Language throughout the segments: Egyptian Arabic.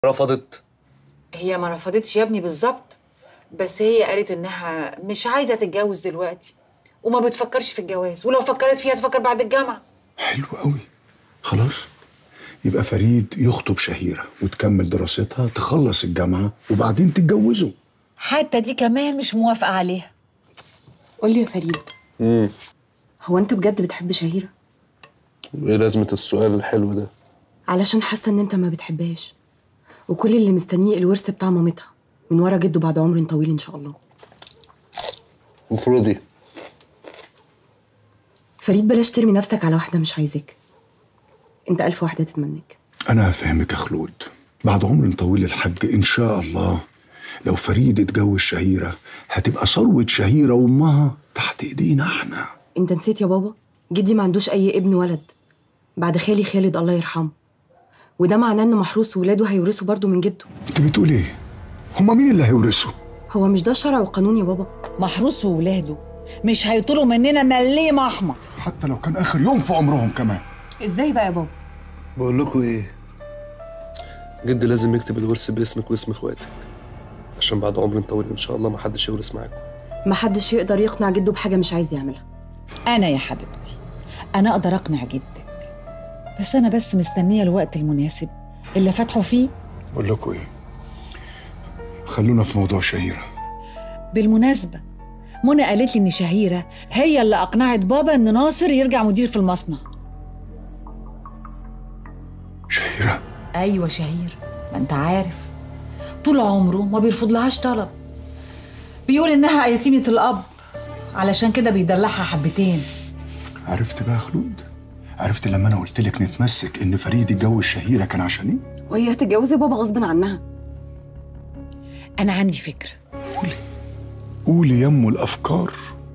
رفضت هي ما رفضتش يا ابني بالظبط بس هي قالت انها مش عايزه تتجوز دلوقتي وما بتفكرش في الجواز ولو فكرت فيها تفكر بعد الجامعه حلو قوي خلاص يبقى فريد يخطب شهيرة وتكمل دراستها تخلص الجامعة وبعدين تتجوزوا حتى دي كمان مش موافقه عليها قول لي يا فريد امم هو انت بجد بتحب شهيرة؟ ايه لازمه السؤال الحلو ده علشان حاسة ان انت ما بتحبهاش وكل اللي مستنيه الورث بتاع مامتها من ورا جده بعد عمر طويل ان شاء الله المفروض ايه فريد بلاش ترمي نفسك على واحدة مش عايزاك انت ألف واحدة تتمناك أنا هفهمك يا خلود بعد عمر طويل الحاج إن شاء الله لو فريد اتجوز شهيرة هتبقى ثروة شهيرة وأمها تحت إيدينا إحنا انت نسيت يا بابا جدي ما عندوش اي ابن ولد بعد خالي خالد الله يرحمه وده معناه ان محروس وولاده هيورثوا برضه من جده أنت بتقول إيه؟ هما مين اللي هيورثوا؟ هو مش ده الشرع والقانون يا بابا محروس وولاده مش هيطولوا مننا مليم احمر حتى لو كان آخر يوم في عمرهم كمان ازاي بقى يا بابا بقول لكم ايه جدي لازم يكتب الورث باسمك واسم اخواتك عشان بعد عمر طويل ان شاء الله ما حدش يورث معاكم محدش يقدر يقنع جده بحاجة مش عايز يعملها أنا يا حبيبتي أنا أقدر أقنع جدك بس أنا بس مستنية الوقت المناسب اللي فاتحه فيه بقول لكم إيه؟ خلونا في موضوع شهيرة بالمناسبة منى قالت لي إن شهيرة هي اللي أقنعت بابا إن ناصر يرجع مدير في المصنع شهيرة أيوة شهيرة ما أنت عارف طول عمره ما بيرفض لهاش طلب بيقول إنها يتيمة الأب علشان كده بيدلعها حبتين عرفت بقى يا خلود؟ عرفت لما أنا قلت لك نتمسك إن فريد يتجوز شهيرة كان عشان إيه؟ وهي هتتجوز يا بابا غصب عنها أنا عندي فكرة قولي يمه الأفكار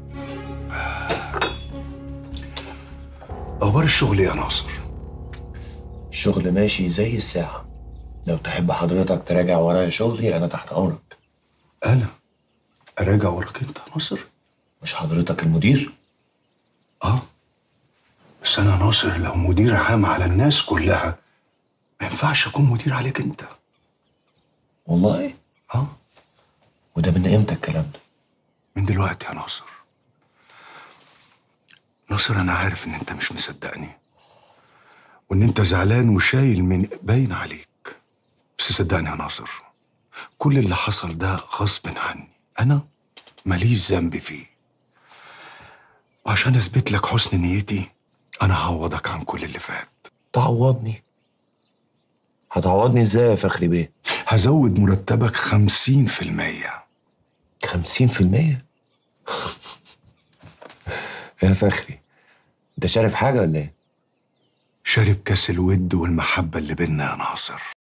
أخبار الشغل إيه يا ناصر؟ الشغل ماشي زي الساعة لو تحب حضرتك تراجع ورايا شغلي أنا تحت أمرك أنا أراجع وراك أنت يا ناصر؟ مش حضرتك المدير؟ آه بس أنا ناصر لو مدير عام على الناس كلها ما ينفعش أكون مدير عليك أنت والله آه وده من إمتى الكلام ده؟ من دلوقتي يا ناصر ناصر أنا عارف إن أنت مش مصدقني وإن أنت زعلان وشايل من باين عليك بس صدقني يا ناصر كل اللي حصل ده غصب عني أنا ماليش ذنب فيه وعشان أثبت لك حسن نيتي أنا هعوضك عن كل اللي فات تعوضني هتعوضني إزاي يا فخري بيه؟ هزود مرتبك خمسين في المية خمسين في المية؟ يا فخري أنت شارب حاجة ولا إيه؟ شارب كاس الود والمحبة اللي بينا يا ناصر